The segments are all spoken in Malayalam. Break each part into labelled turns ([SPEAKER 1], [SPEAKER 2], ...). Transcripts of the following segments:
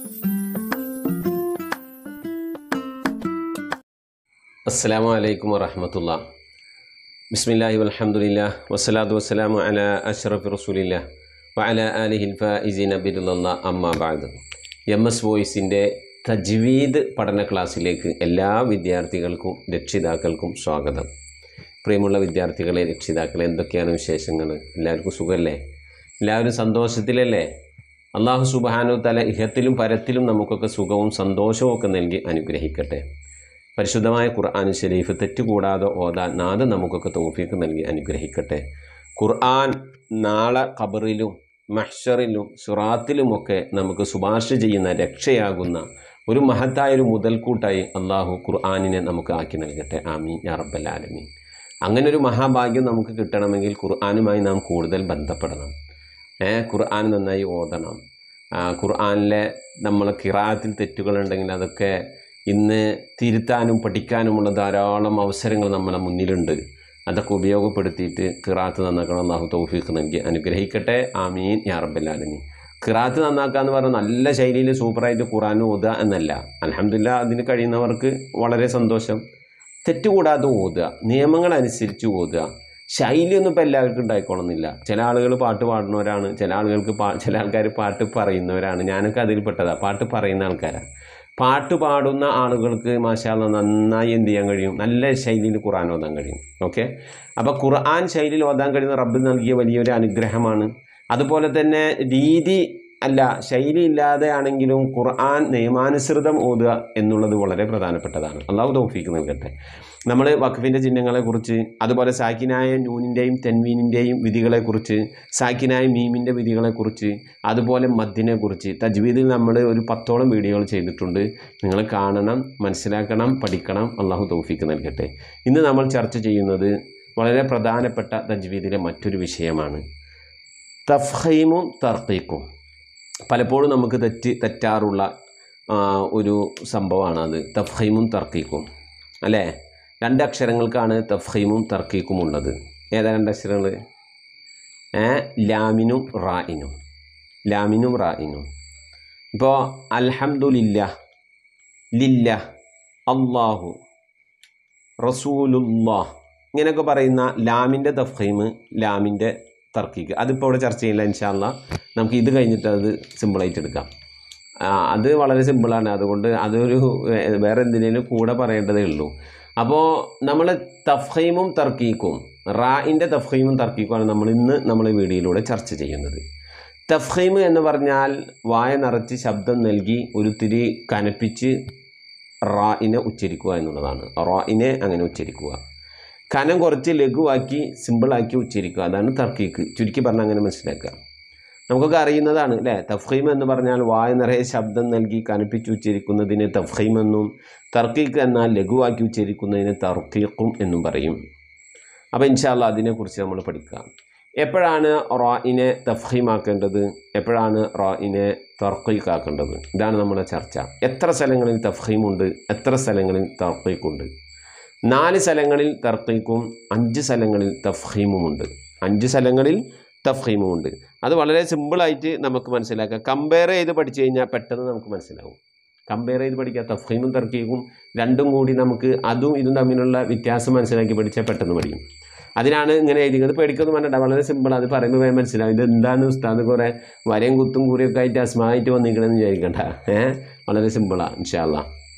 [SPEAKER 1] അസ്സാം വലൈക്കും വറഹമത്തുള്ള ബിസ്മില്ലാഹി വൽഹംദുലില്ല വസ്സലാത്തു വസ്സലാമു അല അഷ്റഫ് റസൂലില്ല വഅല ആലിഹിൽ ഫൈസീൻ അബിദുല്ല അമ്മ ബാദ് എം എസ് വോയിസിൻ്റെ തജ്വീദ് പഠന ക്ലാസ്സിലേക്ക് എല്ലാ വിദ്യാർത്ഥികൾക്കും രക്ഷിതാക്കൾക്കും സ്വാഗതം പ്രിയമുള്ള വിദ്യാർത്ഥികളെ രക്ഷിതാക്കളെ എന്തൊക്കെയാണ് വിശേഷങ്ങൾ എല്ലാവർക്കും സുഖമല്ലേ എല്ലാവരും സന്തോഷത്തിലല്ലേ അള്ളാഹു സുബാനു തല ഇഹത്തിലും പരത്തിലും നമുക്കൊക്കെ സുഖവും സന്തോഷവും ഒക്കെ നൽകി അനുഗ്രഹിക്കട്ടെ പരിശുദ്ധമായ ഖുർആൻ ഷരീഫ് തെറ്റുകൂടാതെ ഓതാൻ നാദ് നമുക്കൊക്കെ തോഫീക്ക് നൽകി അനുഗ്രഹിക്കട്ടെ ഖുർആൻ നാളെ ഖബറിലും മഹ്ഷറിലും സുറാത്തിലുമൊക്കെ നമുക്ക് ശുപാർശ ചെയ്യുന്ന രക്ഷയാകുന്ന ഒരു മഹത്തായ ഒരു മുതൽക്കൂട്ടായി അള്ളാഹു ഖുർആാനിനെ നമുക്ക് ആക്കി നൽകട്ടെ ആമീൻ യാ റബ്ബൽ ആലമീൻ അങ്ങനെ ഒരു മഹാഭാഗ്യം നമുക്ക് കിട്ടണമെങ്കിൽ ഖുർആാനുമായി നാം കൂടുതൽ ബന്ധപ്പെടണം ഏ ഖുർആൻ നന്നായി ഓതണം ആ, ഖുർആനിലെ നമ്മൾ കിറാത്തിൽ തെറ്റുകളുണ്ടെങ്കിൽ അതൊക്കെ ഇന്ന് തിരുത്താനും പഠിക്കാനുമുള്ള ധാരാളം അവസരങ്ങൾ നമ്മളെ മുന്നിലുണ്ട് അതൊക്കെ ഉപയോഗപ്പെടുത്തിയിട്ട് ഖിറാത്ത് നന്നാക്കണം അള്ളാഹു തൗഫീഖ് നൽകി അനുഗ്രഹിക്കട്ടെ ആമീൻ യാ റബ്ബൽ ആലമീൻ ഖിറാത്ത് നന്നാക്കുക എന്ന് പറഞ്ഞാൽ നല്ല ശൈലിയിൽ സൂപ്പറായിട്ട് ഖുറാൻ ഓതുക എന്നല്ല അലഹമില്ല അതിന് കഴിയുന്നവർക്ക് വളരെ സന്തോഷം തെറ്റുകൂടാതെ ഓതുക നിയമങ്ങൾ അനുസരിച്ച് ഓതുക ശൈലിയൊന്നും ഇപ്പോൾ എല്ലാവർക്കും ഉണ്ടായിക്കോളുന്നില്ല ചില ആളുകൾ പാട്ട് പാടുന്നവരാണ് ചില ആളുകൾക്ക് പാ ചില ആൾക്കാർ പാട്ട് പറയുന്നവരാണ് ഞാനൊക്കെ അതിൽപ്പെട്ടതാണ് പാട്ട് പറയുന്ന ആൾക്കാരാണ് പാട്ട് പാടുന്ന ആളുകൾക്ക് മാഷാല്ല നന്നായി എന്ത് ചെയ്യാൻ കഴിയും നല്ല ശൈലിയിൽ ഖുർആൻ ഓതാൻ കഴിയും ഓക്കെ അപ്പോൾ ഖുർആൻ ശൈലിയിൽ ഓതാൻ കഴിയുന്ന റബ്ബ് നൽകിയ വലിയൊരു അനുഗ്രഹമാണ് അതുപോലെ തന്നെ രീതി അല്ല ശൈലി ഇല്ലാതെ ആണെങ്കിലും ഖുർആൻ നിയമാനുസൃതം ഓതുക എന്നുള്ളത് വളരെ പ്രധാനപ്പെട്ടതാണ് അള്ളാഹു തൗഫീക്ക് നൽകട്ടെ നമ്മൾ വഖഫിൻ്റെ ചിഹ്നങ്ങളെക്കുറിച്ച് അതുപോലെ സാക്കിനായ നൂനിൻ്റെയും തെൻവീനിൻ്റെയും വിധികളെക്കുറിച്ച് സാക്കിനായ മീമിൻ്റെ വിധികളെക്കുറിച്ച് അതുപോലെ മദ്ദിനെക്കുറിച്ച് തജ്വീദിൽ നമ്മൾ ഒരു പത്തോളം വീഡിയോകൾ ചെയ്തിട്ടുണ്ട് നിങ്ങൾ കാണണം മനസ്സിലാക്കണം പഠിക്കണം അള്ളാഹു തൗഫീക്ക് നൽകട്ടെ ഇന്ന് നമ്മൾ ചർച്ച ചെയ്യുന്നത് വളരെ പ്രധാനപ്പെട്ട തജ്വീദിലെ മറ്റൊരു വിഷയമാണ് തഫ്ഹീമും തർക്കീക്കും പലപ്പോഴും നമുക്ക് തെറ്റ് തെറ്റാറുള്ള ആ, ഒരു സംഭവമാണ് അത് തഫ്ഹീമും തർക്കീക്കും അല്ലേ രണ്ട് അക്ഷരങ്ങൾക്കാണ് തഫ്ഹീമും തർക്കീക്കും ഉള്ളത് ഏതാ രണ്ട് അക്ഷരങ്ങൾ ഏ ലാമിനും റായിനും ലാമിനും റായിനും ഇപ്പോൾ അൽഹംദുലില്ല ലില്ല അള്ളാഹു റസൂലുല്ലാഹ് ഇങ്ങനെയൊക്കെ പറയുന്ന ലാമിൻ്റെ തഫ്ഹീമ് ലാമിൻ്റെ തർക്കീക്ക് അതിപ്പോൾ ഇവിടെ ചർച്ച ചെയ്യില്ല ഇൻഷാല്ല നമുക്ക് ഇത് കഴിഞ്ഞിട്ട് അത് സിമ്പിളായിട്ട് എടുക്കാം ആ, അത് വളരെ സിമ്പിളാണ് അതുകൊണ്ട് അതൊരു ഏ, വേറെ എന്തിനേലും കൂടെ പറയേണ്ടതേ ഉള്ളൂ അപ്പോൾ നമ്മൾ തഫ്ഹീമും തർക്കീക്കും റായിൻ്റെ തഫ്ഹീമും തർക്കീക്കുമാണ് നമ്മൾ ഇന്ന് നമ്മൾ വീഡിയോയിലൂടെ ചർച്ച ചെയ്യുന്നത് തഫ്ഹീം എന്ന് പറഞ്ഞാൽ വായ നിറച്ച് ശബ്ദം നൽകി ഒരു തിരി കനപ്പിച്ച് റായിനെ ഉച്ചരിക്കുക എന്നുള്ളതാണ് റായിനെ അങ്ങനെ ഉച്ചരിക്കുക കനം കുറച്ച് ലഘുവാക്കി സിമ്പിളാക്കി ഉച്ചരിക്കുക അതാണ് തർക്കീക്ക് ചുരുക്കി പറഞ്ഞാൽ അങ്ങനെ മനസ്സിലാക്കുക നമുക്കൊക്കെ അറിയുന്നതാണ് അല്ലേ തഫ്ഹീം എന്ന് പറഞ്ഞാൽ വായ നിറയെ ശബ്ദം നൽകി കനപ്പിച്ച് ഉച്ചരിക്കുന്നതിന് തഫ്ഹീം എന്നും തർക്കീക്ക് എന്നാൽ ലഘുവാക്കി ഉച്ചരിക്കുന്നതിന് തർക്കീക്കും എന്നും പറയും അപ്പോൾ ഇൻഷാല്ല അതിനെക്കുറിച്ച് നമ്മൾ പഠിക്കുക എപ്പോഴാണ് റായിനെ തഫ്ഹീമാക്കേണ്ടത് എപ്പോഴാണ് റായിനെ തർക്കീക്കാക്കേണ്ടത് ഇതാണ് നമ്മുടെ ചർച്ച എത്ര സ്ഥലങ്ങളിൽ തഫ്ഹീമുണ്ട് എത്ര സ്ഥലങ്ങളിൽ തർക്കീക്കുണ്ട് നാല് സ്ഥലങ്ങളിൽ തർക്കീക്കും അഞ്ച് സ്ഥലങ്ങളിൽ തഫ്ഹീമുമുണ്ട് അഞ്ച് സ്ഥലങ്ങളിൽ തഫ്ഹീമുമുണ്ട് അത് വളരെ സിമ്പിളായിട്ട് നമുക്ക് മനസ്സിലാക്കാം കമ്പയർ ചെയ്ത് പഠിച്ചു കഴിഞ്ഞാൽ പെട്ടെന്ന് നമുക്ക് മനസ്സിലാവും കമ്പയർ ചെയ്ത് പഠിക്കുക തഫ്ഹീമും തർക്കീക്കും രണ്ടും കൂടി നമുക്ക് അതും ഇതും തമ്മിലുള്ള വ്യത്യാസം മനസ്സിലാക്കി പഠിച്ചാൽ പെട്ടെന്ന് പഠിക്കും അതിനാണ് ഇങ്ങനെ എഴുതിയത് പേടിക്കൊന്നും വേണ്ട വളരെ സിമ്പിൾ അത് പറയുമ്പോൾ വേഗം മനസ്സിലാവും ഇത് എന്താണ് ഉസ്താദ് കുറേ വരയും കുത്തും കൂറിയൊക്കെ ആയിട്ട് അസ്മായിട്ട് വന്നിരിക്കണമെന്ന് വിചാരിക്കണ്ട ഏഹ് വളരെ സിമ്പിളാണ് ഇൻഷാല്ല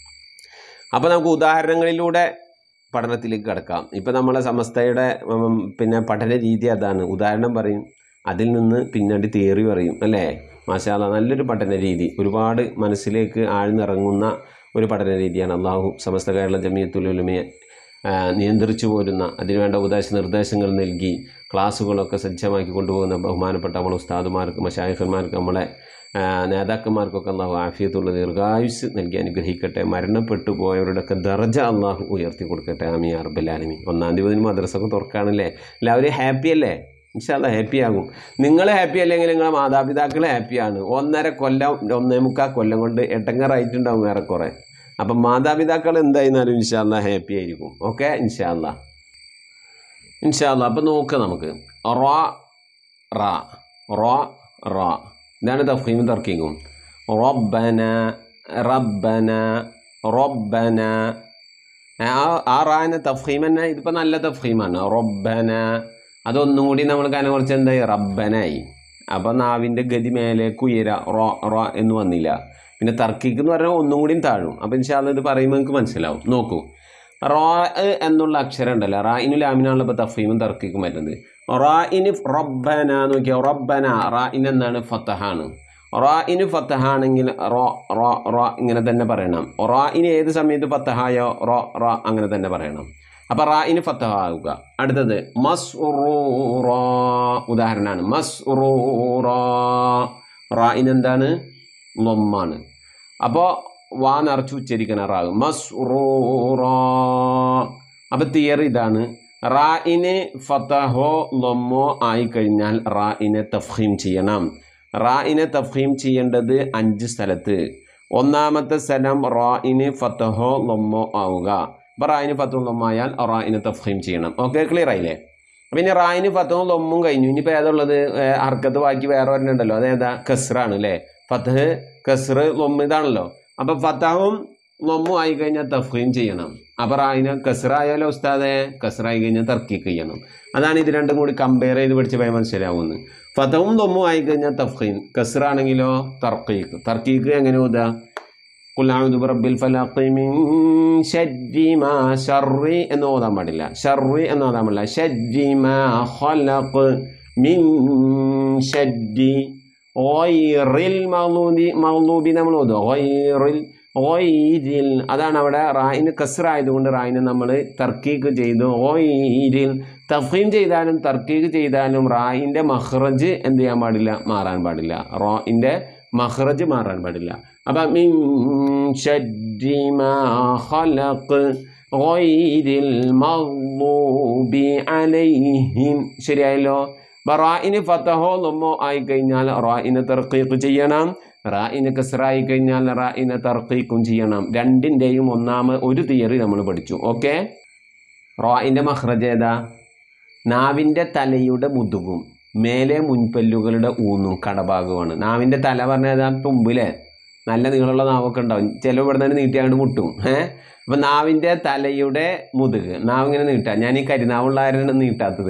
[SPEAKER 1] അപ്പോൾ നമുക്ക് ഉദാഹരണങ്ങളിലൂടെ പഠനത്തിലേക്ക് കിടക്കാം ഇപ്പം നമ്മളെ സമസ്തയുടെ ഉം, പിന്നെ പഠന രീതി അതാണ് ഉദാഹരണം പറയും അതിൽ നിന്ന് പിന്നീട് തിയറി പറയും അല്ലേ മാഷാല്ല നല്ലൊരു പഠന രീതി ഒരുപാട് മനസ്സിലേക്ക് ആഴ്ന്നിറങ്ങുന്ന ഒരു പഠന രീതിയാണ് അള്ളാഹു സമസ്ത കേരള ജമിയത്തുലുമയെ നിയന്ത്രിച്ചു പോരുന്ന അതിനുവേണ്ട ഉപദേശ നിർദ്ദേശങ്ങൾ നൽകി ക്ലാസ്സുകളൊക്കെ സജ്ജമാക്കി കൊണ്ടുപോകുന്ന ബഹുമാനപ്പെട്ട നമ്മളെ ഉസ്താദുമാർക്ക് മഷായിഖന്മാർക്ക് നമ്മളെ ആ, നേതാക്കന്മാർക്കൊക്കെ അള്ളാഹു ആഫിയത്തുള്ള ദീർഘായുസ് നൽകി അനുഗ്രഹിക്കട്ടെ മരണപ്പെട്ടു പോയവരുടെയൊക്കെ ദർജ അള്ളാഹു ഉയർത്തി കൊടുക്കട്ടെ ആമി അറബലാലമി ഒന്നാം തീയതി മദ്രസൊക്കെ തുറക്കുകയാണല്ലേ എല്ലാവരും ഹാപ്പി അല്ലേ ഇൻഷാല്ല ഹാപ്പി ആകും നിങ്ങൾ ഹാപ്പി അല്ലെങ്കിൽ നിങ്ങളെ മാതാപിതാക്കൾ ഹാപ്പിയാണ് ഒന്നര കൊല്ലം ഒന്നേ മുക്കാൽ കൊല്ലം കൊണ്ട് എട്ടങ്ങറായിട്ടുണ്ടാവും ഏറെക്കുറെ അപ്പം മാതാപിതാക്കൾ എന്തായിരുന്നാലും ഇൻഷാല്ല ഹാപ്പി ആയിരിക്കും ഓക്കെ ഇൻഷാല്ല ഇൻഷാല്ല അപ്പം നോക്കുക നമുക്ക് റ റ റ റ ഇതാണ് തഫീമും തർക്കീക്കും റബ്ബന റബ്ബന റബ്ബന ആ ആ റാന തഫീം തന്നെ ഇതിപ്പോൾ നല്ല തഫീമാണ് റബ്ബന അതൊന്നും കൂടി നമ്മൾ കാരണം കുറച്ച് എന്തായി റബ്ബനായി അപ്പോൾ നാവിൻ്റെ ഗതി മേലേക്ക് ഉയര റോ റോ എന്ന് വന്നില്ല പിന്നെ തർക്കിക്ക് എന്ന് പറഞ്ഞാൽ ഒന്നും കൂടിയും താഴും അപ്പോൾ ഇൻഷാല്ല ഇത് പറയുമ്പോൾ നിങ്ങൾക്ക് മനസ്സിലാവും നോക്കൂ റോ എന്നുള്ള അക്ഷരം ഉണ്ടല്ലോ റായിനു ലാമിനാണല്ലോ ഇപ്പോൾ തഫീമും തർക്കിക്കും വരുന്നത് റായിന് റബ്ബന നോക്കിയാൽ റബ്ബന റായിന് എന്താണ് ഫത്തഹാണ് റായിന് ഫത്തഹാണെങ്കിൽ റോ റോ റോ ഇങ്ങനെ തന്നെ പറയണം റായിന് ഏത് സമയത്ത് ഫത്തഹായോ റോ റോ അങ്ങനെ തന്നെ പറയണം അപ്പോൾ റായിന് ഫത്തഹാവുക അടുത്തത് മസ് റോ ഉദാഹരണമാണ് മസ് റോ റായിന് എന്താണ് ലൊമ്മാണ് അപ്പോൾ വാ നിറച്ച് ഉച്ചരിക്കണ റാവ് മസ് അപ്പോൾ തിയറി ഇതാണ് റായിന് ഫത്തഹോ ലൊമ്മോ ആയിക്കഴിഞ്ഞാൽ റായിനെ തഫീം ചെയ്യണം റായിനെ തഫീം ചെയ്യേണ്ടത് അഞ്ച് സ്ഥലത്ത് ഒന്നാമത്തെ സ്ഥലം റായിന് ഫത്തഹോ ലൊമ്മോ ആവുക അപ്പോൾ റായിന് ഫത്തഹോ ലൊമ്മോ ആയാൽ റായിനെ തഫീം ചെയ്യണം ഓക്കെ ക്ലിയർ ആയില്ലേ പിന്നെ റായിന് ഫത്തഹും ലൊമ്മും കഴിഞ്ഞു ഇനിയിപ്പോൾ ഏതുള്ളത് ഹർക്കത്ത് ബാക്കി വേറെ ഒരെണ്ണുണ്ടല്ലോ അതേതാ കസ്റാണ് അല്ലേ ഫത്തഹ് കസ്റ് ലൊമ്മ് ഇതാണല്ലോ അപ്പോൾ ഫത്തഹും ലൊമ്മും ആയി കഴിഞ്ഞാൽ തഫീം ചെയ്യണം അപ്പോൾ റായിന് കസ്റായാലോ ഉസ്താദെ കസ്റായി കഴിഞ്ഞാൽ തർക്കീക്ക് ചെയ്യണം അതാണ് ഇത് രണ്ടും കൂടി കമ്പയർ ചെയ്ത് പഠിച്ച് പോയാൽ മനസ്സിലാവുന്നത് ഫതവും ലൊമ്മും ആയി കഴിഞ്ഞാൽ തഫീം കസ്റാണെങ്കിലോ തർക്കീക്ക് തർക്കീക്ക് എങ്ങനെ ഊതാ ഖുൽ അഊദു ബിറബ്ബിൽ ഫലഖ് മിൻ ശർരി മാ ശർരി എന്ന് ഓതാൻ പാടില്ല ശർരി എന്ന് ഓതാൻ പാടില്ല ശർരി മാ ഖലഖ് മിൻ ശർരി ഗൈറിൽ മഗ്ലൂബി മഗ്ലൂബി നമ്മൾ ഓതുക ഗൈറിൽ ഗൈരിൽ അതാണ് അവിടെ റായിന് കസ്റായതുകൊണ്ട് റായിനെ നമ്മൾ തർക്കീക്ക് ചെയ്തു ഗൈരിൽ തഫീം ചെയ്താലും തർക്കീക്ക് ചെയ്താലും റായിൻ്റെ മഹ്റജ് എന്ത് ചെയ്യാൻ പാടില്ല മാറാൻ പാടില്ല റോയിൻ്റെ മഹ്റജ് മാറാൻ പാടില്ല അപ്പം മിൻ ശർരി മാ ഖലഖ് ഗൈരിൽ മഗ്ലൂബി അലൈഹിം ശരിയായല്ലോ അപ്പോൾ റായിന് ഫത്തഹോ ലൊമ്മോ ആയിക്കഴിഞ്ഞാൽ റായിനെ തർക്കീക്ക് ചെയ്യണം റായിന് കസറായി കഴിഞ്ഞാൽ റായിനെ തർക്കീക്കും ചെയ്യണം രണ്ടിൻ്റെയും ഒന്നാമ ഒരു തിയറി നമ്മൾ പഠിച്ചു ഓക്കെ റായിൻ്റെ മഹ്റജ് ഏതാ നാവിൻ്റെ തലയുടെ മുതുകും മേലെ മുൻപല്ലുകളുടെ ഊന്നും കടഭാഗമാണ് നാവിൻ്റെ തല പറഞ്ഞാൽ ഏതാ തുമ്പിലെ നല്ല നീളമുള്ള നാവൊക്കെ ഉണ്ടാവും ചില ഇവിടെ നിന്ന് നീട്ടിയാണ്ട് മുട്ടും ഏഹ് അപ്പം നാവിൻ്റെ തലയുടെ മുതുക് നാവ് ഇങ്ങനെ നീട്ടാം ഞാൻ ഈ കരിനാവുള്ള ആരാണ് നീട്ടാത്തത്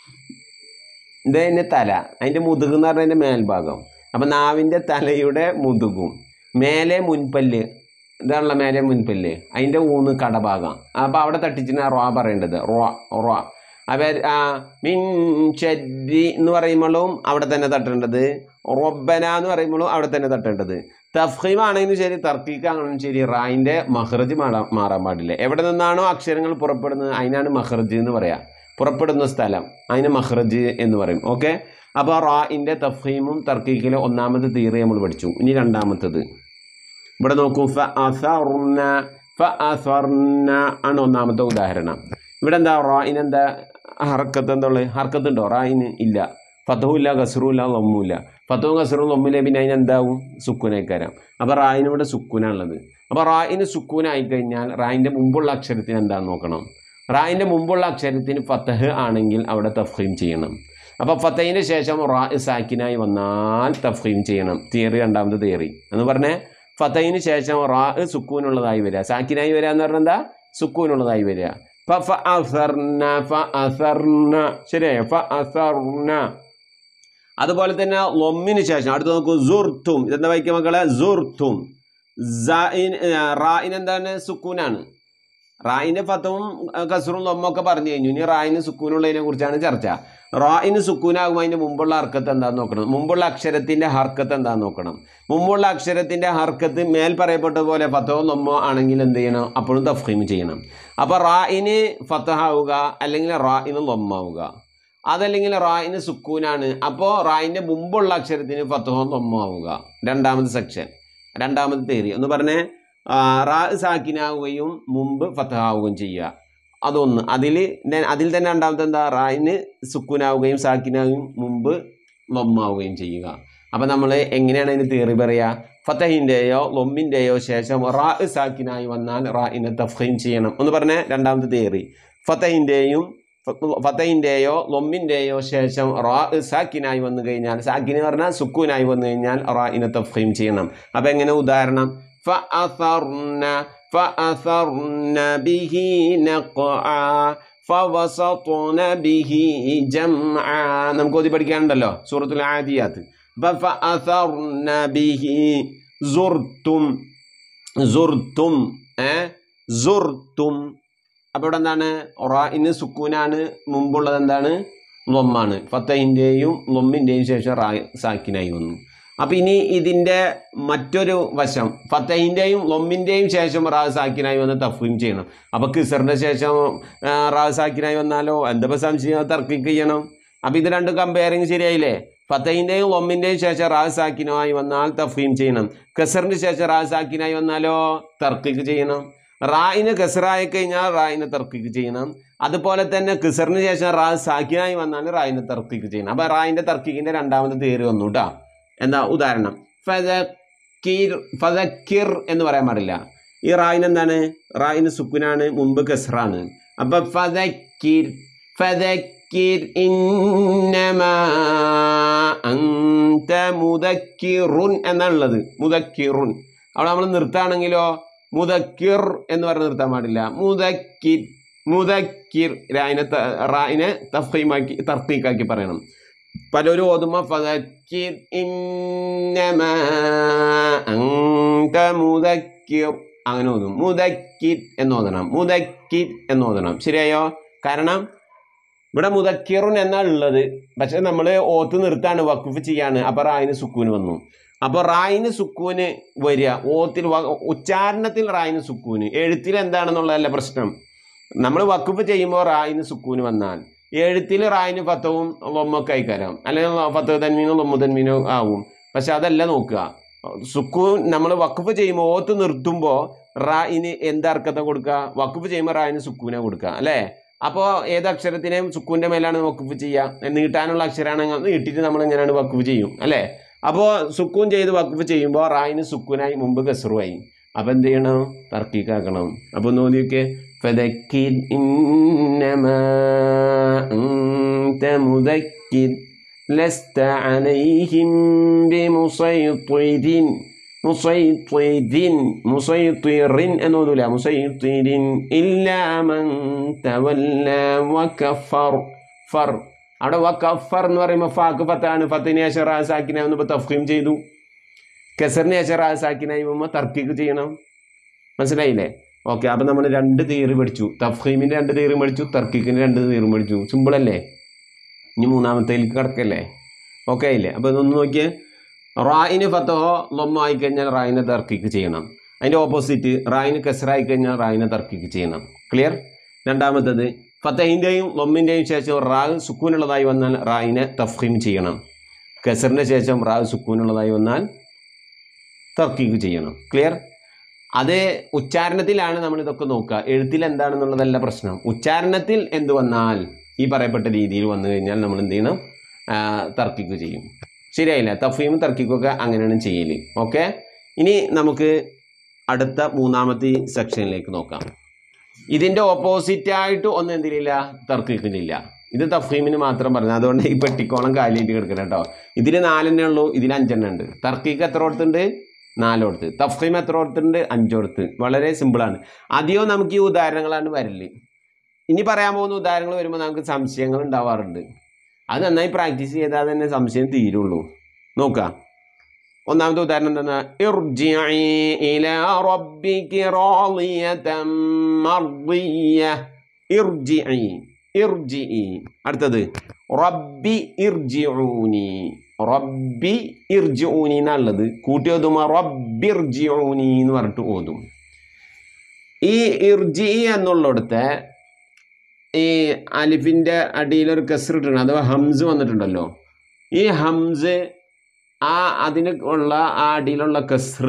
[SPEAKER 1] ഇത് തന്നെ തല അതിൻ്റെ മുതുക് എന്ന് പറഞ്ഞാൽ അതിൻ്റെ മേൽഭാഗം അപ്പം നാവിൻ്റെ തലയുടെ മുതുകും മേലെ മുൻപല്ല് ഇതാണല്ലോ മേലെ മുൻപല്ല് അതിൻ്റെ ഊന്ന് കടഭാഗം അപ്പോൾ അവിടെ തട്ടിച്ചിന് റോ പറയേണ്ടത് റോ റോ അവർ മിൻ ഷരി എന്ന് പറയുമ്പോഴും അവിടെ തന്നെ തട്ടേണ്ടത് റൊബന എന്ന് പറയുമ്പോഴും അവിടെ തന്നെ തട്ടേണ്ടത് തഫീം ആണെങ്കിലും ശരി തർക്കീക്ക് ആണെങ്കിലും ശരി റായിൻ്റെ മഹ്റജ് മാറാൻ മാറാൻ പാടില്ല എവിടെ നിന്നാണോ അക്ഷരങ്ങൾ പുറപ്പെടുന്നത് അതിനാണ് മഹ്റജ് എന്ന് പറയാം പുറപ്പെടുന്ന സ്ഥലം അതിന് മഹ്റജ് എന്ന് പറയും ഓക്കെ അപ്പോൾ റായിൻ്റെ തഫീമും തർക്കീക്കിലെ ഒന്നാമത്തെ തീറി നമ്മൾ പഠിച്ചു ഇനി രണ്ടാമത്തത് ഇവിടെ നോക്കൂ ഫ അസർന ഫ അസർന ആണ് ഒന്നാമത്തെ ഉദാഹരണം ഇവിടെ എന്താ റായിന് എന്താ ഹർക്കത്ത് എന്താ ഉള്ളത് ഹർക്കത്ത് ഉണ്ടോ റായിന് ഇല്ല ഫത്തവും ഇല്ല കസറും ഇല്ല ലൊമ്മും ഇല്ല ഫത്തവും കസറും ലൊമ്മില്ല പിന്നെ അതിന് എന്താവും സുക്കൂനായിക്കാരം അപ്പോൾ റായിന് ഇവിടെ സുക്കൂനാണുള്ളത് അപ്പോൾ റായിന് സുക്കൂനായി കഴിഞ്ഞാൽ റായിൻ്റെ മുമ്പുള്ള അക്ഷരത്തിന് എന്താണെന്ന് നോക്കണം റായിൻ്റെ മുമ്പുള്ള അക്ഷരത്തിന് ഫത്തഹ് ആണെങ്കിൽ അവിടെ തഫീം ചെയ്യണം അപ്പോൾ ഫത്തഹിന് ശേഷം റാ സാക്കിനായി വന്നാൽ തഫീം ചെയ്യണം തിയറി രണ്ടാമത്തെ തിയറി എന്ന് പറഞ്ഞേ ഫത്തഹിന് ശേഷം റാ സുക്കൂനുള്ളതായി വരിക സാക്കിനായി വരിക എന്ന് പറഞ്ഞാൽ എന്താ സുക്കൂനുള്ളതായി വരിക ഫ ഫ അസർന ഫ അസർന ശരിയായോ ഫ അസർന അതുപോലെ തന്നെ ലൊമ്മിന് ശേഷം അടുത്ത് നോക്കൂ സുർത്തും ഇതെന്താ വായിക്കുക മക്കളെ സുർത്തും റായിൻ എന്താണ് സുക്കൂനാണ് റായിൻ്റെ ഫത്തവും കസറും ലൊമ്മൊക്കെ പറഞ്ഞു കഴിഞ്ഞു ഇനി റായിന് സുക്കൂനുള്ളതിനെ കുറിച്ചാണ് ചർച്ച റായിന് സുക്കൂനാകുമ്പോൾ അതിൻ്റെ മുമ്പുള്ള ഹർക്കത്ത് എന്താന്ന് നോക്കണം മുമ്പുള്ള അക്ഷരത്തിൻ്റെ ഹർക്കത്ത് എന്താന്ന് നോക്കണം മുമ്പുള്ള അക്ഷരത്തിൻ്റെ ഹർക്കത്ത് മേൽ പറയപ്പെട്ടതുപോലെ ഫത്തോ ലൊമ്മോ ആണെങ്കിൽ എന്ത് ചെയ്യണം അപ്പോഴും തഫീം ചെയ്യണം അപ്പോൾ റായിന് ഫത്തഹാവുക അല്ലെങ്കിൽ റായിന് ലൊമ്മാവുക അതല്ലെങ്കിൽ റായിന് സുക്കൂനാണ് അപ്പോൾ റായിൻ്റെ മുമ്പുള്ള അക്ഷരത്തിന് ഫത്തഹോ ലൊമ്മോ ആവുക രണ്ടാമത്തെ സെക്ഷൻ രണ്ടാമത്തെ തേരി എന്ന് പറഞ്ഞേ റാ സാക്കിനാവുകയും മുമ്പ് ഫത്തഹാവുകയും ചെയ്യുക അതൊന്ന് അതിൽ അതിൽ തന്നെ രണ്ടാമത്തെ എന്താ റായിന് സുക്കൂനാവുകയും സാക്കിനാവുകയും മുമ്പ് ലൊമ്മാവുകയും ചെയ്യുക അപ്പം നമ്മൾ എങ്ങനെയാണ് അതിന് തീറി പറയുക ഫത്തഹിൻ്റെയോ ലൊമ്മിൻ്റെയോ ശേഷം റാ സാക്കിനായി വന്നാൽ റായിനെ തഫീം ചെയ്യണം എന്ന് പറഞ്ഞ രണ്ടാമത്തെ തീറി ഫത്തഹിൻ്റെയും ഫത്തയിൻ്റെയോ ലൊമ്മിൻ്റെയോ ശേഷം റാ സാക്കിനായി വന്നു കഴിഞ്ഞാൽ സാക്കിന് പറഞ്ഞാൽ സുക്കൂനായി വന്നു കഴിഞ്ഞാൽ റാഇനെ തഫീം ചെയ്യണം അപ്പം എങ്ങനെ ഉദാഹരണം فأثرن فأثرن به نقعا فوسطن به جمعا നമുക്ക് ഓതി പഠിക്കാനുണ്ടല്ലോ സൂറത്തുൽ ആദിയാത്ത് അപ്പം فأثرن به زرتم സുർത്തും ഏ സുർത്തും അപ്പോൾ ഇവിടെ എന്താണ് റായിന് സുക്കൂനാണ് മുമ്പുള്ളത് എന്താണ് ലൊമ്മാണ് ഫത്തഹിൻ്റെയും ലൊമ്മിൻ്റെയും ശേഷം റാ സാക്കിനായി വന്നു അപ്പം ഇനി ഇതിൻ്റെ മറ്റൊരു വശം ഫത്തഹിൻ്റെയും ലൊമ്മിൻ്റെയും ശേഷം റാ സാക്കിനായി വന്ന് തഫീം ചെയ്യണം അപ്പോൾ കിസറിൻ്റെ ശേഷം ആ, റാ സാക്കിനായി വന്നാലോ എന്താ സംശയം തർക്കിക്ക് ചെയ്യണം അപ്പം ഇത് രണ്ട് കമ്പയറിങ് ശരിയായില്ലേ ഫത്തഹിൻ്റെയും ലൊമ്മിൻ്റെയും ശേഷം റാ സാക്കിനായി വന്നാൽ തഫീം ചെയ്യണം കസറിന് ശേഷം റാ സാക്കിനായി വന്നാലോ തർക്കിക്ക് ചെയ്യണം റായിന് കസറായി കഴിഞ്ഞാൽ റായിനെ തർക്കിക്ക് ചെയ്യണം അതുപോലെ തന്നെ കിസറിന് ശേഷം റാ സാക്കിനായി വന്നാൽ റായിനെ തർക്കിക്ക് ചെയ്യണം അപ്പോൾ റായിൻ്റെ തർക്കിക്കിൻ്റെ രണ്ടാമത്തെ തീയറി വന്നു കേട്ടോ എന്താ ഉദാഹരണം ഫതക്കിർ ഫതക്കിർ എന്ന് പറയാൻ പാടില്ല ഈ റായിന് എന്താണ് റായിന് സുക്കുനാണ് മുമ്പ് കസറാണ് അപ്പൊ ഫതക്കിർ ഫതക്കിർ ഇന്നമാ അന്ത മുദക്കിറുൻ എന്നുള്ളത് മുദക്കിറുൻ അവിടെ നമ്മൾ നിർത്താണെങ്കിലോ മുദക്കിർ എന്ന് പറഞ്ഞ് നിർത്താൻ പാടില്ല മുദക്കിർ മുദക്കിർ റായിനെ ത- റായിനെ തഫീമാക്കി തർക്കീക്കാക്കി പറയണം പലരും ഓതുമ്പോ ഫദക്കിർ ഇന്നമാ അന്ത മുദക്കിർ അങ്ങനെ ഓതും മുദക്കിർ എന്ന് ഓതണം മുദക്കിർ എന്ന് ഓതണം ശരിയായോ കാരണം ഇവിടെ മുദക്കിറുൻ എന്നാ ഉള്ളത് പക്ഷെ നമ്മൾ ഓത്ത് നിർത്താണ് വക്കുഫ് ചെയ്യാണ് അപ്പൊ റായിന് സുക്കൂന് വന്നു അപ്പൊ റായിന് സുക്കൂന് വരിക ഓത്തിൽ വ- ഉച്ചാരണത്തിൽ റായിന് സുക്കൂന് എഴുത്തിൽ എന്താണെന്നുള്ളതല്ല പ്രശ്നം നമ്മൾ വക്കുഫ് ചെയ്യുമ്പോൾ റായിന് സുക്കൂന് വന്നാൽ എഴുത്തിൽ റായിന് ഫത്തവും ലൊമ്മൊക്കെ ആയിക്കാരാം അല്ലെങ്കിൽ ഫത്ത് തന്മീനോ ലൊമ്മു തന്മീനോ ആവും പക്ഷെ അതല്ല നോക്കുക സുക്കൂൻ നമ്മൾ വക്കുഫ് ചെയ്യുമ്പോൾ ഓത്ത് നിർത്തുമ്പോൾ റായിന് എന്ത് അർക്കത്തെ കൊടുക്കുക വക്കുഫ് ചെയ്യുമ്പോൾ റായിന് സുക്കൂനെ കൊടുക്കുക അല്ലേ അപ്പോൾ ഏത് അക്ഷരത്തിനെയും സുക്കൂൻ്റെ മേലാണ് വക്കുഫ് ചെയ്യുക നീട്ടാനുള്ള അക്ഷരമാണെങ്കിൽ നീട്ടിയിട്ട് നമ്മൾ എങ്ങനെയാണ് വക്കുഫ് ചെയ്യും അല്ലേ അപ്പോൾ സുക്കൂൻ ചെയ്ത് വക്കുഫ് ചെയ്യുമ്പോൾ റായിന് സുക്കൂനായി മുമ്പ് കസറുമായി അപ്പോൾ എന്ത് ചെയ്യണം തർക്കീക്കാക്കണം അപ്പോൾ ഒന്ന് നോക്കിയൊക്കെ فذكر إنما أنت مذكر لست عليهم بمسيطر مسيطر مسيطر എന്നൊന്നുമില്ല مسيطر إلا من تولى وكفر ഫർ അവിടെ വക്കഫർ എന്ന് പറയുമ്പോൾ ഫാക്ക് ഫത്താണ് ഫത്തിന് ശേഷം റാസാക്കിനായി വന്നപ്പോൾ തഫീം ചെയ്തു കെസറിന് ശേഷം റാസാക്കിനായി വരുമ്പോൾ തർക്കിക്ക് ചെയ്യണം മനസ്സിലായില്ലേ ഓക്കെ അപ്പം നമ്മൾ രണ്ട് തീയറി പഠിച്ചു തഫീമിൻ്റെ രണ്ട് തീയറി പഠിച്ചു തർക്കിക്കിൻ്റെ രണ്ട് തീയറി പഠിച്ചു സിമ്പിൾ അല്ലേ ഇനി മൂന്നാമത്തേലേക്ക് കിടക്കല്ലേ ഓക്കെ ആയില്ലേ അപ്പോൾ ഇതൊന്ന് നോക്കിയേ റായിന് ഫത്തഹോ ലൊമ്മ ആയിക്കഴിഞ്ഞാൽ റായിനെ തർക്കിക്ക് ചെയ്യണം അതിൻ്റെ ഓപ്പോസിറ്റ് റായിന് കെസറായി കഴിഞ്ഞാൽ റായിനെ തർക്കിക്ക് ചെയ്യണം ക്ലിയർ രണ്ടാമത്തത് ഫത്തഹിൻ്റെയും ലൊമ്മിൻ്റെയും ശേഷം റാഗ് സുക്കൂനുള്ളതായി വന്നാൽ റായിനെ തഫീം ചെയ്യണം കെസറിൻ്റെ ശേഷം റാഗ് സുക്കൂനുള്ളതായി വന്നാൽ തർക്കിക്ക് ചെയ്യണം ക്ലിയർ അത് ഉച്ചാരണത്തിലാണ് നമ്മൾ ഇതൊക്കെ നോക്കുക എഴുത്തിൽ എന്താണെന്നുള്ളതല്ല പ്രശ്നം ഉച്ചാരണത്തിൽ എന്ത് വന്നാൽ ഈ പറയപ്പെട്ട രീതിയിൽ വന്നു കഴിഞ്ഞാൽ നമ്മൾ എന്ത് ചെയ്യണം ആ, തർക്കിക്ക് ചെയ്യും ശരിയായില്ല തഫീമും തർക്കിക്കൊക്കെ അങ്ങനെയാണ് ചെയ്യല് ഓക്കെ ഇനി നമുക്ക് അടുത്ത മൂന്നാമത്തെ സെക്ഷനിലേക്ക് നോക്കാം ഇതിൻ്റെ ഓപ്പോസിറ്റായിട്ട് ഒന്നും എന്തിനില്ല തർക്കിക്കുന്നില്ല ഇത് തഫീമിന് മാത്രം പറഞ്ഞു അതുകൊണ്ട് ഈ പെട്ടിക്കോളം കാലിയിട്ട് കിടക്കണം കേട്ടോ ഇതിൽ നാലെണ്ണേ ഉള്ളൂ ഇതിൽ അഞ്ചെണ്ണം ഉണ്ട് തർക്കിക്ക് എത്ര കൊടുത്തുണ്ട് നാലോടത്ത് തഫീം എത്ര കൊടുത്തിട്ടുണ്ട് അഞ്ചോടത്ത് വളരെ സിമ്പിളാണ് അധികവും നമുക്ക് ഈ ഉദാഹരണങ്ങളാണ് വരല് ഇനി പറയാൻ പോകുന്ന ഉദാഹരണങ്ങൾ വരുമ്പോൾ നമുക്ക് സംശയങ്ങൾ ഉണ്ടാവാറുണ്ട് അത് നന്നായി പ്രാക്ടീസ് ചെയ്താൽ തന്നെ സംശയം തീരുള്ളൂ നോക്കാം ഒന്നാമത്തെ ഉദാഹരണം എന്താ ഇർജിഇ ഇലാ റബ്ബികി റാളിയതൻ മർദിയ ഇർജിഇ ഇർജിഇ അടുത്തത് റബ്ബി ഇർജിഊനി റബ്ബി ഇർജിഊനി എന്നുള്ളത് കൂട്ടി ഓതുമ്പോൾ റബ്ബി ഇർജിഊനി എന്ന് പറഞ്ഞിട്ട് ഓതും ഈ ഇർജി എന്നുള്ളിടത്തെ ഈ അലിഫിൻ്റെ അടിയിൽ ഒരു കസർ ഇട്ടിട്ടുണ്ട് അഥവാ ഹംസ് വന്നിട്ടുണ്ടല്ലോ ഈ ഹംസ് ആ അതിന് ഉള്ള ആ അടിയിലുള്ള കസർ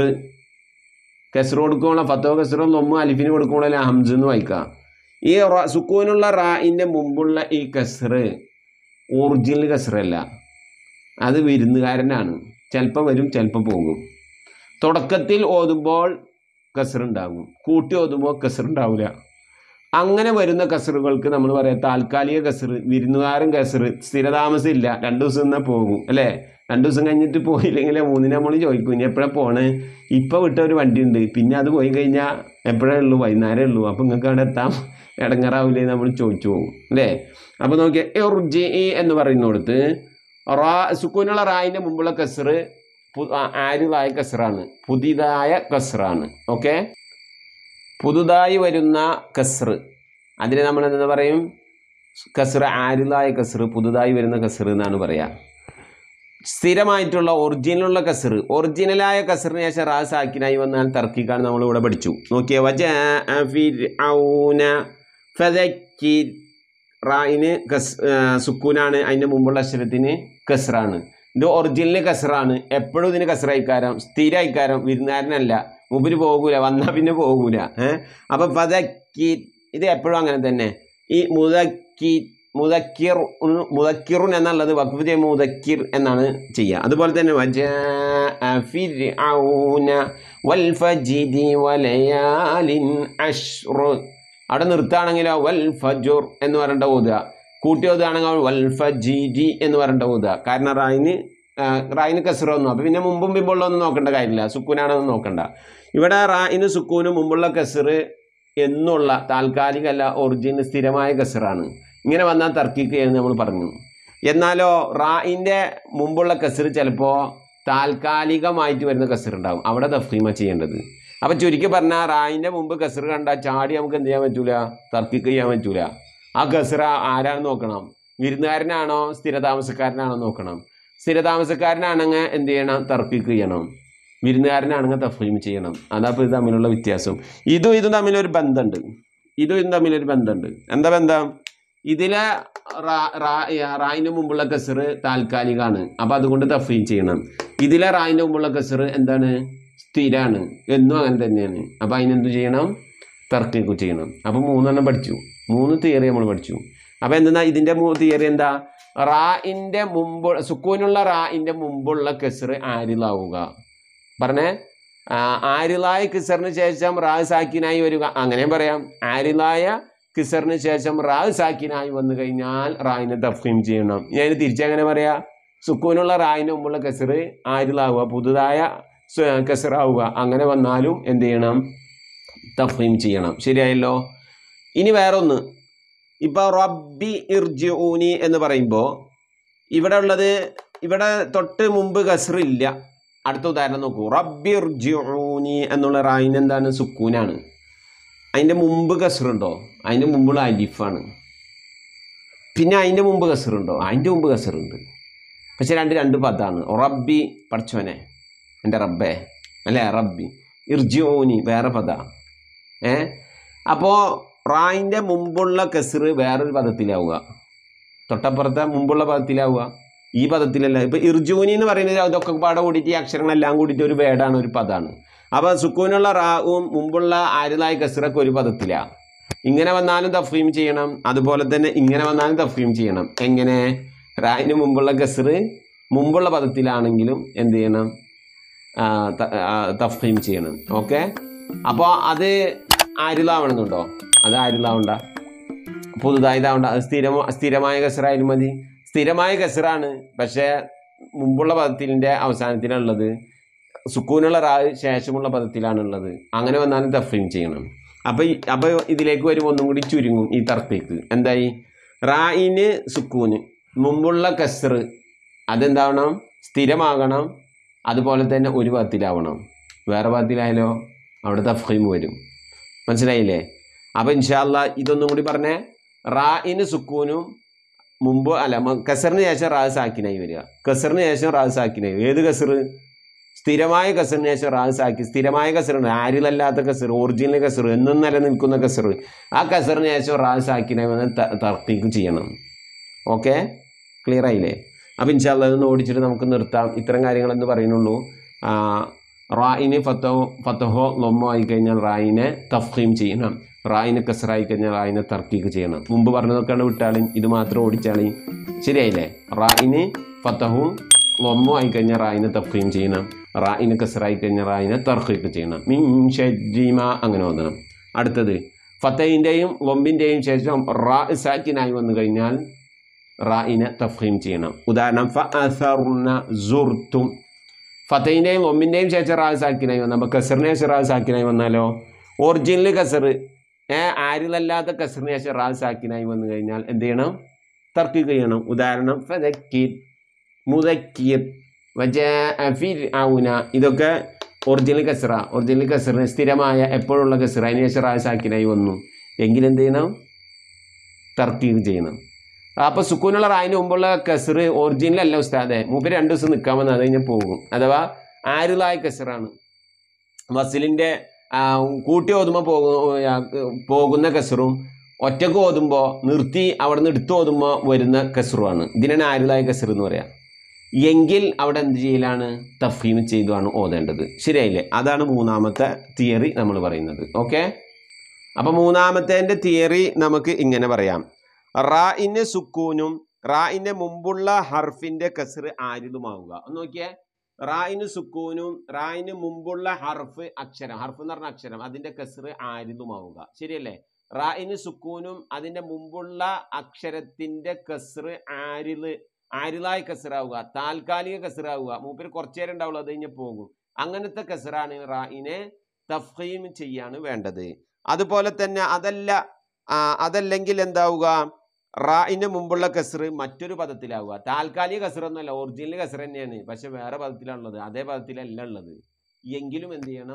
[SPEAKER 1] കസർ കൊടുക്കുമ്പോൾ ഫത്തോ കസറോ ലൊമ്മു അലിഫിന് കൊടുക്കുമ്പോൾ ഹംസ് എന്ന് വായിക്കാം ഈ റ- സുക്കൂനുള്ള റായിൻ്റെ മുമ്പുള്ള ഈ കസർ ഒറിജിനൽ കസറല്ല അത് വിരുന്നുകാരനാണ് ചിലപ്പോൾ വരും ചിലപ്പോൾ പോകും തുടക്കത്തിൽ ഓതുമ്പോൾ കസറുണ്ടാകും കൂട്ടി ഓതുമ്പോൾ കസറുണ്ടാവില്ല അങ്ങനെ വരുന്ന കസറുകൾക്ക് നമ്മൾ പറയാം താൽക്കാലിക കസറ് വിരുന്നുകാരൻ കസറ് സ്ഥിരതാമസം ഇല്ല രണ്ടു ദിവസം നിന്നാൽ പോകും അല്ലേ രണ്ടു ദിവസം കഴിഞ്ഞിട്ട് പോയില്ലെങ്കിൽ മൂന്നിന് നമ്മൾ ചോദിക്കും ഇനി എപ്പോഴാണ് പോണ് ഇപ്പം വിട്ട ഒരു വണ്ടി ഉണ്ട് പിന്നെ അത് പോയി കഴിഞ്ഞാൽ എപ്പോഴേ ഉള്ളൂ വൈകുന്നേരമേ ഉള്ളൂ അപ്പം നിങ്ങൾക്ക് അവിടെ എത്താം ഇടങ്ങാറാവില്ലേ നമ്മൾ ചോദിച്ചു പോകും അല്ലേ അപ്പോൾ നോക്കിയാൽ എർജി എന്ന് പറയുന്നിടത്ത് റാ സുക്കൂനുള്ള റായിൻ്റെ മുമ്പുള്ള കസറ് ആരുതായ കസറാണ് പുതിയതായ കസറാണ് ഓക്കെ പുതുതായി വരുന്ന കസറ് അതിന് നമ്മൾ എന്താ പറയും കസറ് ആരുതായ കസറ് പുതുതായി വരുന്ന കസറ് എന്നാണ് പറയുക സ്ഥിരമായിട്ടുള്ള ഒറിജിനലുള്ള കസറ് ഒറിജിനലായ കസറിന് ശേഷം റാ സാക്കിനായി വന്നാൽ തർക്കിക്കാണ് നമ്മൾ ഇവിടെ പഠിച്ചു നോക്കിയ വജ ഫദക്കിർ റായിന് കസ് ആ, സുക്കൂനാണ് അതിൻ്റെ മുമ്പുള്ള അക്ഷരത്തിന് കസറാണ് ഇത് ഒറിജിനൽ കസറാണ് എപ്പോഴും ഇതിന് കസറായിക്കാരം സ്ഥിരമായിക്കാരം വിരുന്നുകാരനല്ല മുമ്പിൽ പോകൂല വന്നാൽ പിന്നെ പോകൂല ഏഹ് അപ്പം ഫദക്കിർ ഇത് എപ്പോഴും അങ്ങനെ തന്നെ ഈ മുദക്കി മുദക്കിർ മുദക്കിറുൻ എന്നുള്ളത് വഖഫ് ചെയ്യുമ്പോൾ മുദക്കിർ എന്നാണ് ചെയ്യുക അതുപോലെ തന്നെ വജാഅ ഫിർഔന വൽ ഫജിരി വലയാലിൻ അശ്റ് അവിടെ നിർത്തുകയാണെങ്കിലോ വൽ ഫജുർ എന്ന് പറയേണ്ട ഓതുക കൂട്ടി ഓതുകയാണെങ്കിൽ വൽ ഫജിരി എന്ന് പറയേണ്ട ഓതുക കാരണം റായിന് ആ, റായിന് കസറൊന്നും അപ്പോൾ പിന്നെ മുമ്പും പിമ്പുള്ളൊന്നും നോക്കേണ്ട കാര്യമില്ല സുക്കൂനാണെന്ന് നോക്കണ്ട ഇവിടെ റായിന് സുക്കൂനും മുമ്പുള്ള കസറ് എന്നുള്ള താൽക്കാലികമല്ല ഒറിജിനൽ സ്ഥിരമായ കസറാണ് ഇങ്ങനെ വന്നാൽ തർക്കിക്കുകയെന്ന് നമ്മൾ പറഞ്ഞു എന്നാലോ റായിൻ്റെ മുമ്പുള്ള കസറ് ചിലപ്പോൾ താൽക്കാലികമായിട്ട് വരുന്ന കസർ ഉണ്ടാവും അവിടെ തഫീമ ചെയ്യേണ്ടത് അപ്പം ചുരുക്കി പറഞ്ഞാൽ റായിൻ്റെ മുമ്പ് കസർ കണ്ടാൽ ചാടി നമുക്ക് എന്ത് ചെയ്യാൻ പറ്റൂല തർക്കിക്ക് ചെയ്യാൻ പറ്റൂല ആ കസറ ആരാണെന്ന് നോക്കണം വിരുന്നുകാരനാണോ സ്ഥിരതാമസക്കാരനാണോ നോക്കണം സ്ഥിരതാമസക്കാരനാണെങ്കിൽ എന്ത് ചെയ്യണം തർക്കിക്ക് ചെയ്യണം വിരുന്നുകാരനാണെങ്കിൽ തഫീം ചെയ്യണം അതാപ്പോൾ ഇത് തമ്മിലുള്ള വ്യത്യാസം ഇതും ഇതും തമ്മിലൊരു ബന്ധമുണ്ട് ഇതും ഇതും തമ്മിലൊരു ബന്ധമുണ്ട് എന്താ ബന്ധം ഇതിലെ റാ- റാ- റായിന് മുമ്പുള്ള കസറ് താൽക്കാലികമാണ് അപ്പം അതുകൊണ്ട് തഫീം ചെയ്യണം ഇതിലെ റായിന് മുമ്പുള്ള കസറ് എന്താണ് സ്ഥിരമാണ് എന്നും അങ്ങനെ തന്നെയാണ് അപ്പം അതിനെന്ത് ചെയ്യണം തർക്കിക്ക് ചെയ്യണം അപ്പം മൂന്നെണ്ണം പഠിച്ചു മൂന്ന് തിയറി നമ്മൾ പഠിച്ചു അപ്പം എന്തെന്നാ ഇതിൻ്റെ തിയറി എന്താ റായിൻ്റെ മുമ്പ് സുക്കൂനുള്ള റായിൻ്റെ മുമ്പുള്ള കസറ് ആരിലാവുക പറഞ്ഞേ ആ, ആരിലായ കിസറിന് ശേഷം റാഹ് സാക്കിനായി വരിക അങ്ങനെയും പറയാം ആരിലായ കിസറിന് ശേഷം റാഹ് സാക്കിനായി വന്നു കഴിഞ്ഞാൽ റായിനെ തഫീം ചെയ്യണം ഞാൻ തിരിച്ചെങ്ങനെ പറയാ സുക്കൂനുള്ള റായിന് മുമ്പുള്ള കസറ് ആരിലാവുക പുതുതായ സ്വ- കസറാവുക അങ്ങനെ വന്നാലും എന്ത് ചെയ്യണം തഫീം ചെയ്യണം ശരിയായല്ലോ ഇനി വേറൊന്ന് ഇപ്പോൾ റബ്ബി ഇർജിഊനി എന്ന് പറയുമ്പോൾ ഇവിടെ ഉള്ളത് ഇവിടെ തൊട്ട് മുമ്പ് കസറില്ല അടുത്ത ഉദാഹരണം നോക്കൂ റബ്ബി ഇർജിഊനി എന്നുള്ള റായിന് എന്താണ് സുക്കൂനാണ് അതിൻ്റെ മുമ്പ് കസറുണ്ടോ അതിൻ്റെ മുമ്പുള്ള അലിഫാണ് പിന്നെ അതിൻ്റെ മുമ്പ് കസറുണ്ടോ അതിൻ്റെ മുമ്പ് കസറുണ്ട് പക്ഷെ രണ്ട് രണ്ട് പദമാണ് റബ്ബി പഠിച്ചോനെ എൻ്റെ റബ്ബേ അല്ലേ റബ്ബി ഇർജിഊനി വേറെ പദ ഏ അപ്പോൾ റായിൻ്റെ മുമ്പുള്ള കസറ് വേറൊരു പദത്തിലാവുക തൊട്ടപ്പുറത്തെ മുമ്പുള്ള പദത്തിലാവുക ഈ പദത്തിലല്ല ഇപ്പൊ ഇർജൂനി എന്ന് പറയുന്നത് അതൊക്കെ പാടെ കൂടിയിട്ട് ഈ അക്ഷരങ്ങളെല്ലാം കൂടിയിട്ട് ഒരു വേടാണ് ഒരു പദമാണ് അപ്പൊ സുക്കൂനുള്ള റാവും മുമ്പുള്ള ആരുതായ കസറൊക്കെ ഒരു പദത്തിലാണ് ഇങ്ങനെ വന്നാലും തഫീം ചെയ്യണം അതുപോലെ തന്നെ ഇങ്ങനെ വന്നാലും തഫീം ചെയ്യണം എങ്ങനെ റായിന് മുമ്പുള്ള കസറ് മുമ്പുള്ള പദത്തിലാണെങ്കിലും എന്ത് ചെയ്യണം ആ, ത- ആ, തഫീം ചെയ്യണം ഓക്കെ അപ്പോൾ അത് ആരുതാവണമെന്നുണ്ടോ അത് ആരുതാവണ്ട പുതുതായി ഇതാവണ്ട അത് സ്ഥിരം സ്ഥിരമായ കസറായാലും മതി സ്ഥിരമായ കസറാണ് പക്ഷേ മുമ്പുള്ള പദത്തിൻ്റെ അവസാനത്തിലുള്ളത് സുക്കൂനുള്ള റാവ് ശേഷമുള്ള പദത്തിലാണുള്ളത് അങ്ങനെ വന്നാലും തഫീം ചെയ്യണം അപ്പോൾ അപ്പോൾ ഇതിലേക്ക് വരുമ്പോൾ ഒന്നും കൂടി ചുരുങ്ങും ഈ തർത്തേക്ക് എന്തായി റായിന് സുക്കൂന് മുമ്പുള്ള കസറ് അതെന്താവണം സ്ഥിരമാകണം അതുപോലെ തന്നെ ഒരു പദത്തിലാവണം വേറെ പദത്തിലായാലോ അവിടെ തഫീം വരും മനസ്സിലായില്ലേ അപ്പോൾ ഇൻഷാല്ല ഇതൊന്നും കൂടി പറഞ്ഞേ റായിന് സുക്കൂനും മുമ്പ് അല്ല മ- കസറിന് ശേഷം റാഹ് സാക്കിനായി വരിക കസറിന് ശേഷം റാഹ് സാക്കിനായി വരും. ഏത് കസർ സ്ഥിരമായ കസറിന് ശേഷം റാഹ് സാക്കി സ്ഥിരമായ കസറുണ്ട് ആരിലല്ലാത്ത കസർ ഒറിജിനൽ കസർ എന്നും നിലനിൽക്കുന്ന കസർ ആ കസറിന് ശേഷം റാഹ് സാക്കിനായി വന്ന് ത- തർത്തീക്ക് ചെയ്യണം ഓക്കെ ക്ലിയർ ആയില്ലേ അപ്പം ഇൻഷാല്ല ഇതൊന്ന് ഓടിച്ചിട്ട് നമുക്ക് നിർത്താം ഇത്തരം കാര്യങ്ങളെന്ന് പറയുന്നുള്ളൂ ആ, റായിന് ഫത്തോ ഫത്തഹോ ലൊമ്മോ ആയി കഴിഞ്ഞാൽ റായിനെ തഫീം ചെയ്യണം റായിന് കസറായി കഴിഞ്ഞാൽ റായിനെ തർക്കീക്ക് ചെയ്യണം മുമ്പ് പറഞ്ഞതൊക്കെയാണ് വിട്ടാളും ഇത് മാത്രം ഓടിച്ചാളി ശരിയായില്ലേ റായിന് ഫത്തഹും ലൊമ്മോ ആയി കഴിഞ്ഞാൽ റായിനെ തഫീം ചെയ്യണം റായിന് കസറായി കഴിഞ്ഞാൽ റായിനെ തർക്കീക്ക് ചെയ്യണം മിൻ ഷജ്ജിമ അങ്ങനെ ഓതണം അടുത്തത് ഫത്തയിൻ്റെയും ലൊമ്പിൻ്റെയും ശേഷം റാ സാക്കിനായി വന്നു കഴിഞ്ഞാൽ റായിനെ തഫീം ചെയ്യണം ഉദാഹരണം ഫ അസറുന്ന സുർത്തും ഫത്തയിൻ്റെയും ലൊമ്പിൻ്റെയും ശേഷം റാ സാക്കിനായി വന്നാൽ അപ്പോൾ കസറിന് ശേഷം റാ സാക്കിനായി വന്നാലോ ഒറിജിനൽ കസർ ഏ ആരിലല്ലാത്ത കസറിന് ശേഷം റാ സാക്കിനായി വന്നു കഴിഞ്ഞാൽ എന്ത് ചെയ്യണം തർക്കിക്ക് ചെയ്യണം ഉദാഹരണം ഫതക്കീർ മുതക്കീർ ഔന ഇതൊക്കെ ഒറിജിനൽ കസറ ഒറിജിനൽ കസറിന് സ്ഥിരമായ എപ്പോഴുള്ള കസറ അതിന് ശേഷം റാ സാക്കിനായി വന്നു എങ്കിൽ എന്ത് ചെയ്യണം തർക്കീർ ചെയ്യണം അപ്പോൾ സുക്കൂനുള്ള റായിന് മുമ്പുള്ള കസർ ഒറിജിനൽ അല്ല ഉസ്താദെ മൂപ്പര് രണ്ട് ദിവസം നിൽക്കാൻ വന്നാൽ അത് കഴിഞ്ഞാൽ പോകും അഥവാ ആരുലായ കസറാണ് മസിലിൻ്റെ കൂട്ടി ഓതുമ്പോൾ പോകും പോകുന്ന കസറും ഒറ്റക്ക് ഓതുമ്പോൾ നിർത്തി അവിടെ നിന്ന് എടുത്ത് ഓതുമ്പോൾ വരുന്ന കസറുമാണ് ഇതിനാണ് ആരുലായ കസർ എന്ന് പറയാം എങ്കിൽ അവിടെ എന്ത് ചെയ്യലാണ് തഫീം ചെയ്തുമാണ് ഓതേണ്ടത് ശരിയായില്ലേ അതാണ് മൂന്നാമത്തെ തിയറി നമ്മൾ പറയുന്നത് ഓക്കെ അപ്പോൾ മൂന്നാമത്തേൻ്റെ തിയറി നമുക്ക് ഇങ്ങനെ പറയാം റായിന് സുക്കൂനും റായിൻ്റെ മുമ്പുള്ള ഹർഫിൻ്റെ കസർ ആരിതുമാവുക ഒന്ന് നോക്കിയേ റായിന് സുക്കൂനും റായിന് മുമ്പുള്ള ഹർഫ് അക്ഷരം ഹർഫ് എന്ന് പറഞ്ഞ അക്ഷരം അതിൻ്റെ കസർ ആരിതുമാവുക ശരിയല്ലേ റായിന് സുക്കൂനും അതിൻ്റെ മുമ്പുള്ള അക്ഷരത്തിൻ്റെ കസർ ആരില് ആരിലായി കസറാവുക താൽക്കാലിക കസറാവുക മൂപ്പര് കുറച്ചു നേരം ഉണ്ടാവുള്ളൂ അത് കഴിഞ്ഞ് പോകും അങ്ങനത്തെ കസറാണ് റായിനെ തഫീം ചെയ്യാണ് വേണ്ടത് അതുപോലെ തന്നെ അതല്ല ആ, അതല്ലെങ്കിൽ എന്താവുക റായിന് മുമ്പുള്ള കസറ് മറ്റൊരു പദത്തിലാവുക താൽക്കാലിക കസർ ഒന്നല്ല ഒറിജിനൽ കസർ തന്നെയാണ് പക്ഷെ വേറെ പദത്തിലാണുള്ളത് അതേ പദത്തിലല്ല ഉള്ളത് എങ്കിലും എന്ത് ചെയ്യണം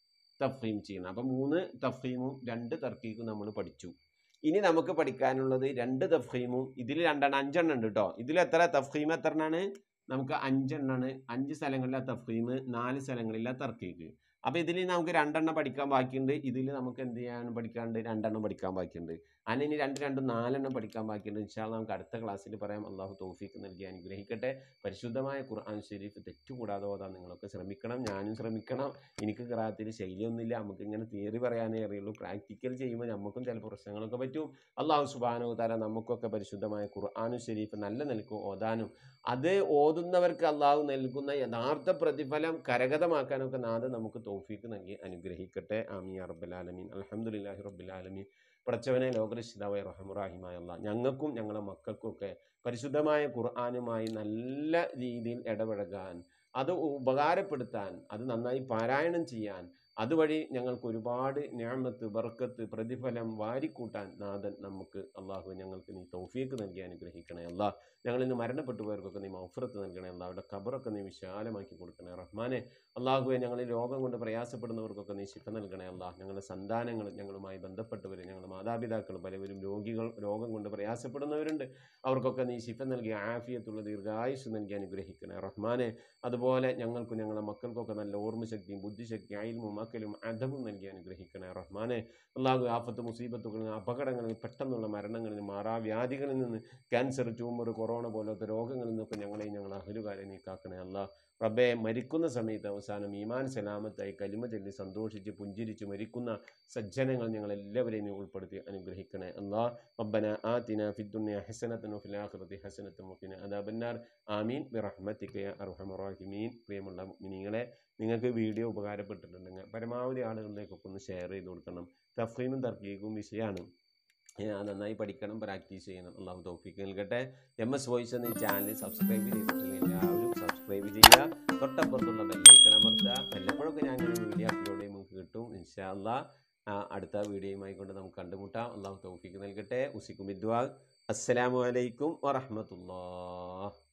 [SPEAKER 1] തഫീം ചെയ്യണം അപ്പം മൂന്ന് തഫീമും രണ്ട് തർക്കീക്കും നമ്മൾ പഠിച്ചു ഇനി നമുക്ക് പഠിക്കാനുള്ളത് രണ്ട് തഫീമും ഇതിൽ രണ്ടെണ്ണം അഞ്ചെണ്ണം ഉണ്ട് കേട്ടോ ഇതിൽ എത്ര തഫീം എത്ര എണ്ണാണ് നമുക്ക് അഞ്ചെണ്ണാണ് അഞ്ച് സ്ഥലങ്ങളിലെ തഫീം നാല് സ്ഥലങ്ങളിലെ തർക്കീക്ക് അപ്പോൾ ഇതിൽ നമുക്ക് രണ്ടെണ്ണം പഠിക്കാൻ ബാക്കിയുണ്ട് ഇതിൽ നമുക്ക് എന്ത് ചെയ്യാൻ പഠിക്കാണ്ട് രണ്ടെണ്ണം പഠിക്കാൻ ബാക്കിയുണ്ട് അങ്ങനെ ഇനി രണ്ട് രണ്ട് നാലെണ്ണം പഠിക്കാൻ ബാക്കിയുണ്ട് ഇൻഷാല്ല നമുക്ക് അടുത്ത ക്ലാസ്സിൽ പറയാം അള്ളാഹു തൗഫീക്ക് നൽകി അനുഗ്രഹിക്കട്ടെ പരിശുദ്ധമായ ഖുർആൻ ഷരീഫ് തെറ്റുകൂടാതെ ഓതാൻ നിങ്ങളൊക്കെ ശ്രമിക്കണം ഞാനും ശ്രമിക്കണം എനിക്ക് ഖിറാത്തിൽ ശൈലിയൊന്നുമില്ല നമുക്ക് ഇങ്ങനെ തിയറി പറയാനേ അറിയുള്ളൂ പ്രാക്ടിക്കൽ ചെയ്യുമ്പോൾ നമുക്കും ചില പ്രശ്നങ്ങളൊക്കെ പറ്റും അള്ളാഹു സുബാനോ താര നമുക്കൊക്കെ പരിശുദ്ധമായ ഖുർആാനും ഷരീഫ് നല്ല നിലക്ക് ഓതാനും അത് ഓതുന്നവർക്ക് അള്ളാഹു നൽകുന്ന യഥാർത്ഥ പ്രതിഫലം കരഗതമാക്കാനൊക്കെ നാഥ നമുക്ക് തൗഫീക്ക് നൽകി അനുഗ്രഹിക്കട്ടെ ആമി റബ്ബുലാലമീൻ അലഹമുല്ലാഹി റബ്ബുലാലമീൻ പടച്ചവനെ ലോകരക്ഷിതാവായ റഹമുറാഹിമായ അള്ളാഹ് ഞങ്ങൾക്കും ഞങ്ങളുടെ മക്കൾക്കും ഒക്കെ പരിശുദ്ധമായ ഖുർആാനുമായി നല്ല രീതിയിൽ ഇടപഴകാൻ അത് ഉപകാരപ്പെടുത്താൻ അത് നന്നായി പാരായണം ചെയ്യാൻ അതുവഴി ഞങ്ങൾക്ക് ഒരുപാട് ഞാമത്ത് ബർക്കത്ത് പ്രതിഫലം വാരിക്കൂട്ടാൻ നാഥൻ നമുക്ക് അള്ളാഹു ഞങ്ങൾക്ക് നീ തൗഫീക്ക് നൽകി അനുഗ്രഹിക്കണേ അള്ളാഹ് ഞങ്ങൾ ഇന്ന് മരണപ്പെട്ടു പോയവർക്കൊക്കെ നീ മൗഫറത്ത് നൽകണേ അള്ളാഹ് അവരുടെ ഖബറൊക്കെ നീ വിശാലമാക്കി കൊടുക്കണേ റഹ്മാനെ അള്ളാഹുവെ ഞങ്ങൾ ഈ രോഗം കൊണ്ട് പ്രയാസപ്പെടുന്നവർക്കൊക്കെ നീ ശിഫ നൽകണേ അള്ളാഹ് ഞങ്ങളുടെ സന്താനങ്ങൾ ഞങ്ങളുമായി ബന്ധപ്പെട്ടവർ ഞങ്ങളുടെ മാതാപിതാക്കൾ പലവരും രോഗികൾ രോഗം കൊണ്ട് പ്രയാസപ്പെടുന്നവരുണ്ട് അവർക്കൊക്കെ നീ ശിഫ നൽകി ആഫിയത്തുള്ള ദീർഘായുസ് നൽകി അനുഗ്രഹിക്കണേ റഹ്മാനെ അതുപോലെ ഞങ്ങൾക്കും ഞങ്ങളുടെ മക്കൾക്കൊക്കെ നല്ല ഓർമ്മശക്തിയും ബുദ്ധിശക്തിയും അയൽമും മക്കലും അധവും നൽകി അനുഗ്രഹിക്കണേ റഹ്മാനെ അള്ളാഹു ആഫത്ത് മുസീബത്തുകളിൽ അപകടങ്ങളിൽ പെട്ടെന്നുള്ള മരണങ്ങളിൽ നിന്ന് മാറാവ്യാധികളിൽ നിന്ന് ക്യാൻസർ ട്യൂമർ കൊറോണ പോലത്തെ രോഗങ്ങളിൽ നിന്നൊക്കെ ഞങ്ങളെയും ഞങ്ങളുടെ അഹലുകാരെ നീക്കാക്കണേ അള്ളാഹ് റബ്ബെ മരിക്കുന്ന സമയത്ത് അവസാനം ഈമാൻ സലാമത്തായി കലിമ ചൊല്ലി സന്തോഷിച്ച് പുഞ്ചിരിച്ച് മരിക്കുന്ന സജ്ജനങ്ങൾ ഞങ്ങളെല്ലാവരെയും നീ ഉൾപ്പെടുത്തി അനുഗ്രഹിക്കണേ അള്ളാഹ് റബ്ബന ആതിന ഫിദ്ദുനിയ ഹസനത്തൻ വഫിൽ ആഖിറതി ഹസനത്തൻ വഖിന അദാബന്നാർ ആമീൻ ബിറഹ്മതിക യാ അർഹമർ റഹീമീൻ പ്രിയമുള്ള മുനിങ്ങളെ നിങ്ങൾക്ക് വീഡിയോ ഉപകാരപ്പെട്ടിട്ടുണ്ടെങ്കിൽ പരമാവധി ആളുകളിലേക്കൊക്കെ ഒന്ന് ഷെയർ ചെയ്ത് കൊടുക്കണം തഫീമും തർക്കീക്കും വിഷയമാണ് ഏ, അത് നന്നായി പഠിക്കണം പ്രാക്ടീസ് ചെയ്യണം അള്ളാഹു തൗഫീക്ക് നൽകട്ടെ എം എസ് വോയിസ് എന്ന ഈ ചാനൽ സബ്സ്ക്രൈബ് ചെയ്തിട്ടില്ല എല്ലാവരും സബ്സ്ക്രൈബ് ചെയ്യുക തൊട്ടപ്പുറത്തുള്ള ബെല്ലൈക്കൺ അമർത്തുക വല്ലപ്പോഴൊക്കെ ഞാൻ ഇങ്ങനെ വീഡിയോ അപ്ലോഡ് ചെയ്യുമ്പോൾ നിങ്ങൾക്ക് കിട്ടും ഇൻഷാ അള്ളാ അടുത്ത വീഡിയോയുമായി കൊണ്ട് നമുക്ക് കണ്ടുമുട്ടാം അള്ളാഹു തൗഫീക്ക് നൽകട്ടെ ഉസിക്കും വിദ്വാ അസ്സലാമു അലൈക്കും വറഹ്മത്തുള്ളാഹ്